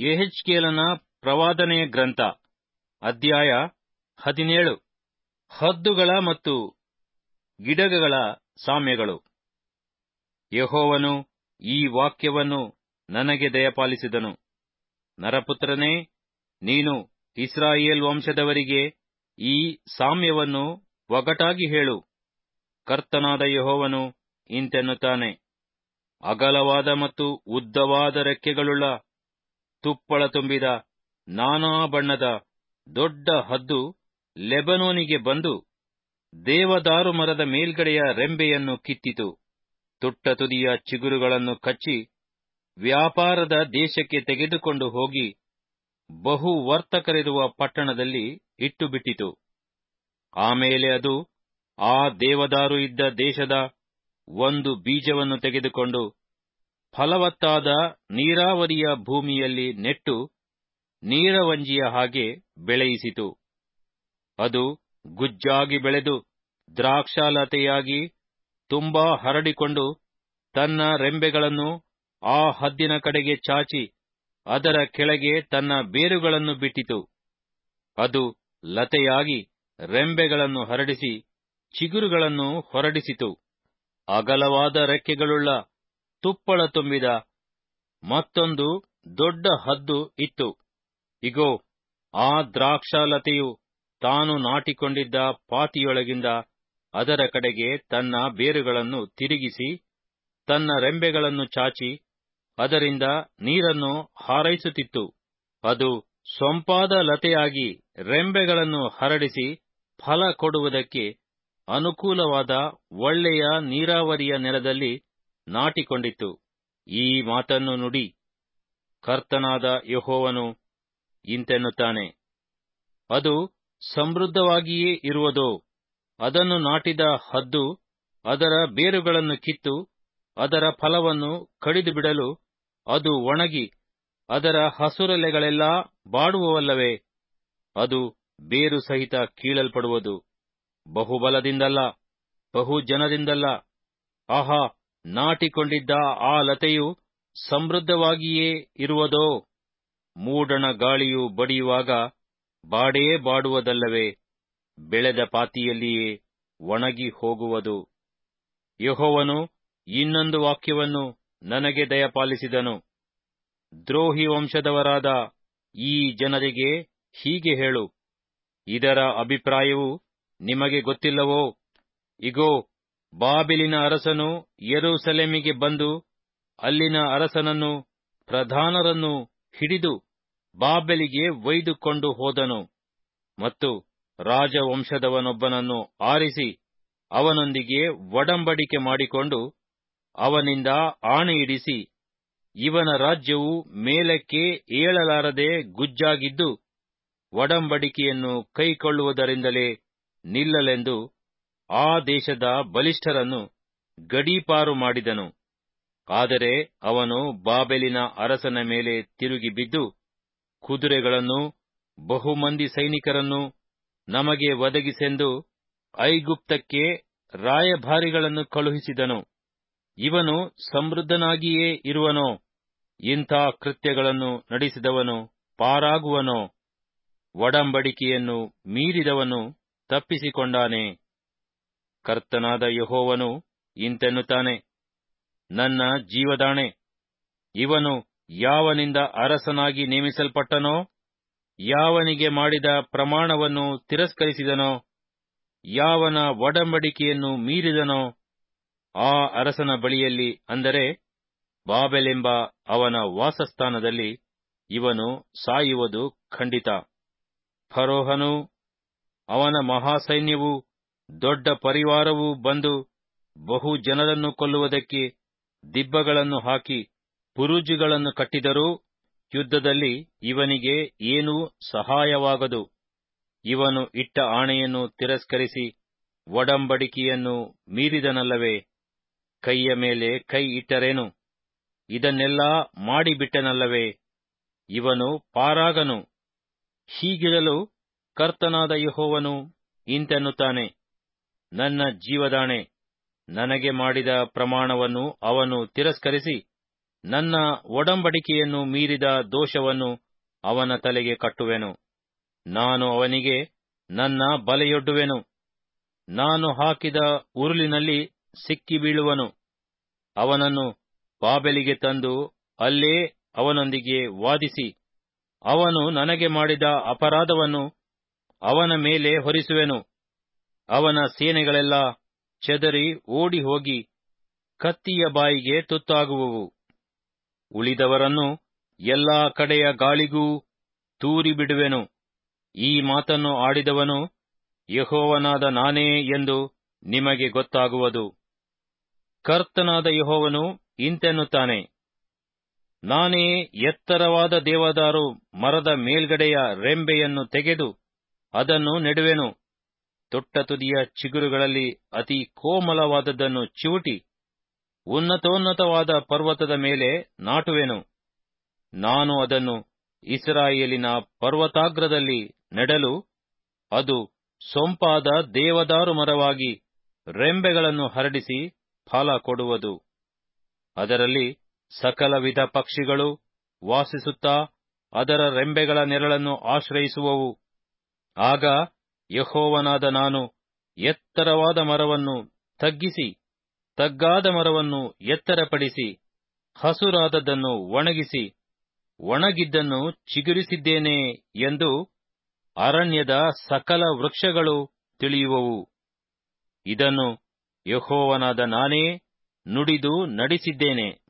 ಯೆಹೆಜ್ಕೇಲನ ಪ್ರವಾದನೆಯ ಗ್ರಂಥ ಅಧ್ಯಾಯ ಹದಿನೇಳು ಹದ್ದುಗಳ ಮತ್ತು ಗಿಡಗಗಳ ಸಾಮ್ಯಗಳು ಯೆಹೋವನು ಈ ವಾಕ್ಯವನ್ನು ನನಗೆ ದಯಪಾಲಿಸಿದನು ನರಪುತ್ರನೇ ನೀನು ಇಸ್ರಾಯೇಲ್ ವಂಶದವರಿಗೆ ಈ ಸಾಮ್ಯವನ್ನು ಒಗಟಾಗಿ ಹೇಳು ಕರ್ತನಾದ ಯೆಹೋವನು ಇಂತೆನ್ನುತ್ತಾನೆ ಅಗಲವಾದ ಮತ್ತು ಉದ್ದವಾದ ರೆಕ್ಕೆಗಳುಳ್ಳ ತುಪ್ಪಳ ತುಂಬಿದ ನಾನಾ ಬಣ್ಣದ ದೊಡ್ಡ ಹದ್ದು ಲೆಬನೋನಿಗೆ ಬಂದು ದೇವದಾರು ಮರದ ಮೇಲ್ಗಡೆಯ ರೆಂಬೆಯನ್ನು ಕಿತ್ತಿತು ತುಟ್ಟ ತುದಿಯ ಚಿಗುರುಗಳನ್ನು ಕಚ್ಚಿ ವ್ಯಾಪಾರದ ದೇಶಕ್ಕೆ ತೆಗೆದುಕೊಂಡು ಹೋಗಿ ಬಹು ವರ್ತಕರಿರುವ ಪಟ್ಟಣದಲ್ಲಿ ಇಟ್ಟುಬಿಟ್ಟಿತು ಆಮೇಲೆ ಅದು ಆ ದೇವದಾರು ಇದ್ದ ದೇಶದ ಒಂದು ಬೀಜವನ್ನು ತೆಗೆದುಕೊಂಡು ಫಲವತ್ತಾದ ನೀರಾವರಿಯ ಭೂಮಿಯಲ್ಲಿ ನೆಟ್ಟು ನೀರವಂಜಿಯ ಹಾಗೆ ಬೆಳೆಯಿಸಿತು ಅದು ಗುಜ್ಜಾಗಿ ಬೆಳೆದು ದ್ರಾಕ್ಷಾಲತೆಯಾಗಿ ತುಂಬಾ ಹರಡಿಕೊಂಡು ತನ್ನ ರೆಂಬೆಗಳನ್ನು ಆ ಹದ್ದಿನ ಕಡೆಗೆ ಚಾಚಿ ಅದರ ಕೆಳಗೆ ತನ್ನ ಬೇರುಗಳನ್ನು ಬಿಟ್ಟಿತು ಅದು ಲತೆಯಾಗಿ ರೆಂಬೆಗಳನ್ನು ಹರಡಿಸಿ ಚಿಗುರುಗಳನ್ನು ಹೊರಡಿಸಿತು ಅಗಲವಾದ ರೆಕ್ಕೆಗಳುಳ್ಳ ತುಪ್ಪಳ ತುಂಬಿದ ಮತ್ತೊಂದು ದೊಡ್ಡ ಹದ್ದು ಇತ್ತು ಇಗೋ ಆ ದ್ರಾಕ್ಷಾಲತೆಯು ತಾನು ನಾಟಿಕೊಂಡಿದ್ದ ಪಾತಿಯೊಳಗಿಂದ ಅದರ ಕಡೆಗೆ ತನ್ನ ಬೇರುಗಳನ್ನು ತಿರುಗಿಸಿ ತನ್ನ ರೆಂಬೆಗಳನ್ನು ಚಾಚಿ ಅದರಿಂದ ನೀರನ್ನು ಹಾರೈಸುತ್ತಿತ್ತು ಅದು ಸೊಂಪಾದ ಲತೆಯಾಗಿ ರೆಂಬೆಗಳನ್ನು ಹರಡಿಸಿ ಫಲ ಕೊಡುವುದಕ್ಕೆ ಅನುಕೂಲವಾದ ಒಳ್ಳೆಯ ನೀರಾವರಿಯ ನೆಲದಲ್ಲಿ ನಾಟಿಕೊಂಡಿತ್ತು ಈ ಮಾತನ್ನು ನುಡಿ ಕರ್ತನಾದ ಯಹೋವನು ಇಂತೆನ್ನುತ್ತಾನೆ ಅದು ಸಮೃದ್ಧವಾಗಿಯೇ ಇರುವುದೋ ಅದನ್ನು ನಾಟಿದ ಹದ್ದು ಅದರ ಬೇರುಗಳನ್ನು ಕಿತ್ತು ಅದರ ಫಲವನ್ನು ಕಡಿದು ಬಿಡಲು ಅದು ಒಣಗಿ ಅದರ ಹಸುರೆಲೆಗಳೆಲ್ಲಾ ಬಾಡುವವಲ್ಲವೇ ಅದು ಬೇರು ಸಹಿತ ಕೀಳಲ್ಪಡುವುದು ಬಹುಬಲದಿಂದಲ್ಲ ಬಹು ಜನರಿಂದಲ್ಲ ಆಹಾ ನಾಟಿಕೊಂಡಿದ್ದ ಆ ಲತೆಯು ಸಮೃದ್ಧವಾಗಿಯೇ ಇರುವುದೋ ಮೂಡಣ ಗಾಳಿಯು ಬಡಿಯುವಾಗ ಬಾಡೇ ಬಾಡುವುದಲ್ಲವೇ ಬೆಳೆದ ಪಾತಿಯಲ್ಲಿಯೇ ಒಣಗಿ ಹೋಗುವುದು ಯಹೋವನು ಇನ್ನೊಂದು ವಾಕ್ಯವನ್ನು ನನಗೆ ದಯಪಾಲಿಸಿದನು ದ್ರೋಹಿ ವಂಶದವರಾದ ಈ ಜನರಿಗೆ ಹೀಗೆ ಹೇಳು ಇದರ ಅಭಿಪ್ರಾಯವು ನಿಮಗೆ ಗೊತ್ತಿಲ್ಲವೋ ಇಗೋ ಬಾಬಿಲಿನ ಅರಸನು ಯೆರೂಸಲೇಮಿಗೆ ಬಂದು ಅಲ್ಲಿನ ಅರಸನನ್ನು ಪ್ರಧಾನರನ್ನು ಹಿಡಿದು ಬಾಬೆಲಿಗೆ ಒಯ್ದುಕೊಂಡು ಹೋದನು ಮತ್ತು ರಾಜವಂಶದವನೊಬ್ಬನನ್ನು ಆರಿಸಿ ಅವನೊಂದಿಗೆ ಒಡಂಬಡಿಕೆ ಮಾಡಿಕೊಂಡು ಅವನಿಂದ ಆಣೆಯಿಡಿಸಿ ಇವನ ರಾಜ್ಯವು ಮೇಲಕ್ಕೆ ಏಳಲಾರದೆ ಗುಜ್ಜಾಗಿದ್ದು ಒಡಂಬಡಿಕೆಯನ್ನು ಕೈಕೊಳ್ಳುವುದರಿಂದಲೇ ನಿಲ್ಲಲೆಂದು ಆ ದೇಶದ ಬಲಿಷ್ಠರನ್ನು ಗಡೀಪಾರು ಮಾಡಿದನು ಆದರೆ ಅವನು ಬಾಬೆಲಿನ ಅರಸನ ಮೇಲೆ ತಿರುಗಿ ಬಿದ್ದು ಕುದುರೆಗಳನ್ನು ಬಹುಮಂದಿ ಸೈನಿಕರನ್ನು ನಮಗೆ ಒದಗಿಸೆಂದು ಐಗುಪ್ತಕ್ಕೆ ರಾಯಭಾರಿಗಳನ್ನು ಕಳುಹಿಸಿದನು ಇವನು ಸಮೃದ್ಧನಾಗಿಯೇ ಇರುವನೋ ಇಂಥ ಕೃತ್ಯಗಳನ್ನು ನಡೆಸಿದವನು ಪಾರಾಗುವನೋ ಒಡಂಬಡಿಕೆಯನ್ನು ಮೀರಿದವನು ತಪ್ಪಿಸಿಕೊಂಡಾನೆ ಕರ್ತನಾದ ಯಹೋವನು ಇಂತೆನ್ನುತ್ತಾನೆ ನನ್ನ ಜೀವದಾಣೆ ಇವನು ಯಾವನಿಂದ ಅರಸನಾಗಿ ನೇಮಿಸಲ್ಪಟ್ಟನೋ ಯಾವನಿಗೆ ಮಾಡಿದ ಪ್ರಮಾಣವನ್ನು ತಿರಸ್ಕರಿಸಿದನೋ ಯಾವನ ಒಡಂಬಡಿಕೆಯನ್ನು ಮೀರಿದನೋ ಆ ಅರಸನ ಬಳಿಯಲ್ಲಿ ಅಂದರೆ ಬಾಬೆಲೆಂಬ ಅವನ ವಾಸಸ್ಥಾನದಲ್ಲಿ ಇವನು ಸಾಯುವುದು ಖಂಡಿತ ಫರೋಹನು ಅವನ ಮಹಾಸೈನ್ಯವೂ ದೊಡ್ಡ ಪರಿವಾರವೂ ಬಂದು ಬಹು ಜನರನ್ನು ಕೊಲ್ಲುವುದಕ್ಕೆ ದಿಬ್ಬಗಳನ್ನು ಹಾಕಿ ಪುರುಜುಗಳನ್ನು ಕಟ್ಟಿದರೂ ಯುದ್ಧದಲ್ಲಿ ಇವನಿಗೆ ಏನೂ ಸಹಾಯವಾಗದು ಇವನು ಇಟ್ಟ ಆಣೆಯನ್ನು ತಿರಸ್ಕರಿಸಿ ಒಡಂಬಡಿಕೆಯನ್ನು ಮೀರಿದನಲ್ಲವೇ ಕೈಯ ಮೇಲೆ ಕೈ ಇಟ್ಟರೇನು ಇದನ್ನೆಲ್ಲಾ ಮಾಡಿಬಿಟ್ಟನಲ್ಲವೇ ಇವನು ಪಾರಾಗನು ಹೀಗಿರಲು ಕರ್ತನಾದ ಯಹೋವನು ಇಂತೆನ್ನುತ್ತಾನೆ ನನ್ನ ಜೀವದಾಣೆ ನನಗೆ ಮಾಡಿದ ಪ್ರಮಾಣವನ್ನು ಅವನು ತಿರಸ್ಕರಿಸಿ ನನ್ನ ಒಡಂಬಡಿಕೆಯನ್ನು ಮೀರಿದ ದೋಷವನ್ನು ಅವನ ತಲೆಗೆ ಕಟ್ಟುವೆನು ನಾನು ಅವನಿಗೆ ನನ್ನ ಬಲೆಯೊಡ್ಡುವೆನು ನಾನು ಹಾಕಿದ ಉರುಲಿನಲ್ಲಿ ಸಿಕ್ಕಿ ಬೀಳುವನು ಅವನನ್ನು ಬಾಬೆಲಿಗೆ ತಂದು ಅಲ್ಲೇ ಅವನೊಂದಿಗೆ ವಾದಿಸಿ ಅವನು ನನಗೆ ಮಾಡಿದ ಅಪರಾಧವನ್ನು ಅವನ ಮೇಲೆ ಹೊರಿಸುವೆನು ಅವನ ಸೇನೆಗಳೆಲ್ಲ ಚೆದರಿ ಓಡಿ ಹೋಗಿ ಕತ್ತಿಯ ಬಾಯಿಗೆ ತುತ್ತಾಗುವುವು ಉಳಿದವರನ್ನು ಎಲ್ಲಾ ಕಡೆಯ ಗಾಳಿಗೂ ತೂರಿ ಬಿಡುವೆನು ಈ ಮಾತನ್ನು ಆಡಿದವನು ಯಹೋವನಾದ ನಾನೇ ಎಂದು ನಿಮಗೆ ಗೊತ್ತಾಗುವುದು ಕರ್ತನಾದ ಯಹೋವನು ಇಂತೆನ್ನುತ್ತಾನೆ ನಾನೇ ಎತ್ತರವಾದ ದೇವದಾರು ಮರದ ಮೇಲ್ಗಡೆಯ ರೆಂಬೆಯನ್ನು ತೆಗೆದು ಅದನ್ನು ನೆಡುವೆನು ತೊಟ್ಟ ತುದಿಯ ಚಿಗುರುಗಳಲ್ಲಿ ಅತಿ ಕೋಮಲವಾದದ್ದನ್ನು ಚಿವುಟಿ ಉನ್ನತೋನ್ನತವಾದ ಪರ್ವತದ ಮೇಲೆ ನಾಟುವೆನು ನಾನು ಅದನ್ನು ಇಸ್ರಾಯೇಲಿನ ಪರ್ವತಾಗ್ರದಲ್ಲಿ ನೆಡಲು ಅದು ಸೊಂಪಾದ ದೇವದಾರು ಮರವಾಗಿ ರೆಂಬೆಗಳನ್ನು ಹರಡಿಸಿ ಫಲ ಕೊಡುವುದು ಅದರಲ್ಲಿ ಸಕಲ ವಿಧ ಪಕ್ಷಿಗಳು ವಾಸಿಸುತ್ತಾ ಅದರ ರೆಂಬೆಗಳ ನೆರಳನ್ನು ಆಶ್ರಯಿಸುವವು ಆಗ ಯಹೋವನಾದ ನಾನು ಎತ್ತರವಾದ ಮರವನ್ನು ತಗ್ಗಿಸಿ ತಗ್ಗಾದ ಮರವನ್ನು ಎತ್ತರಪಡಿಸಿ ಹಸುರಾದದ್ದನ್ನು ಒಣಗಿಸಿ ಒಣಗಿದ್ದನ್ನು ಚಿಗುರಿಸಿದ್ದೇನೆ ಎಂದು ಅರಣ್ಯದ ಸಕಲ ವೃಕ್ಷಗಳು ತಿಳಿಯುವವು ಇದನ್ನು ಯಹೋವನಾದ ನಾನೇ ನುಡಿದು ನಡೆಸಿದ್ದೇನೆ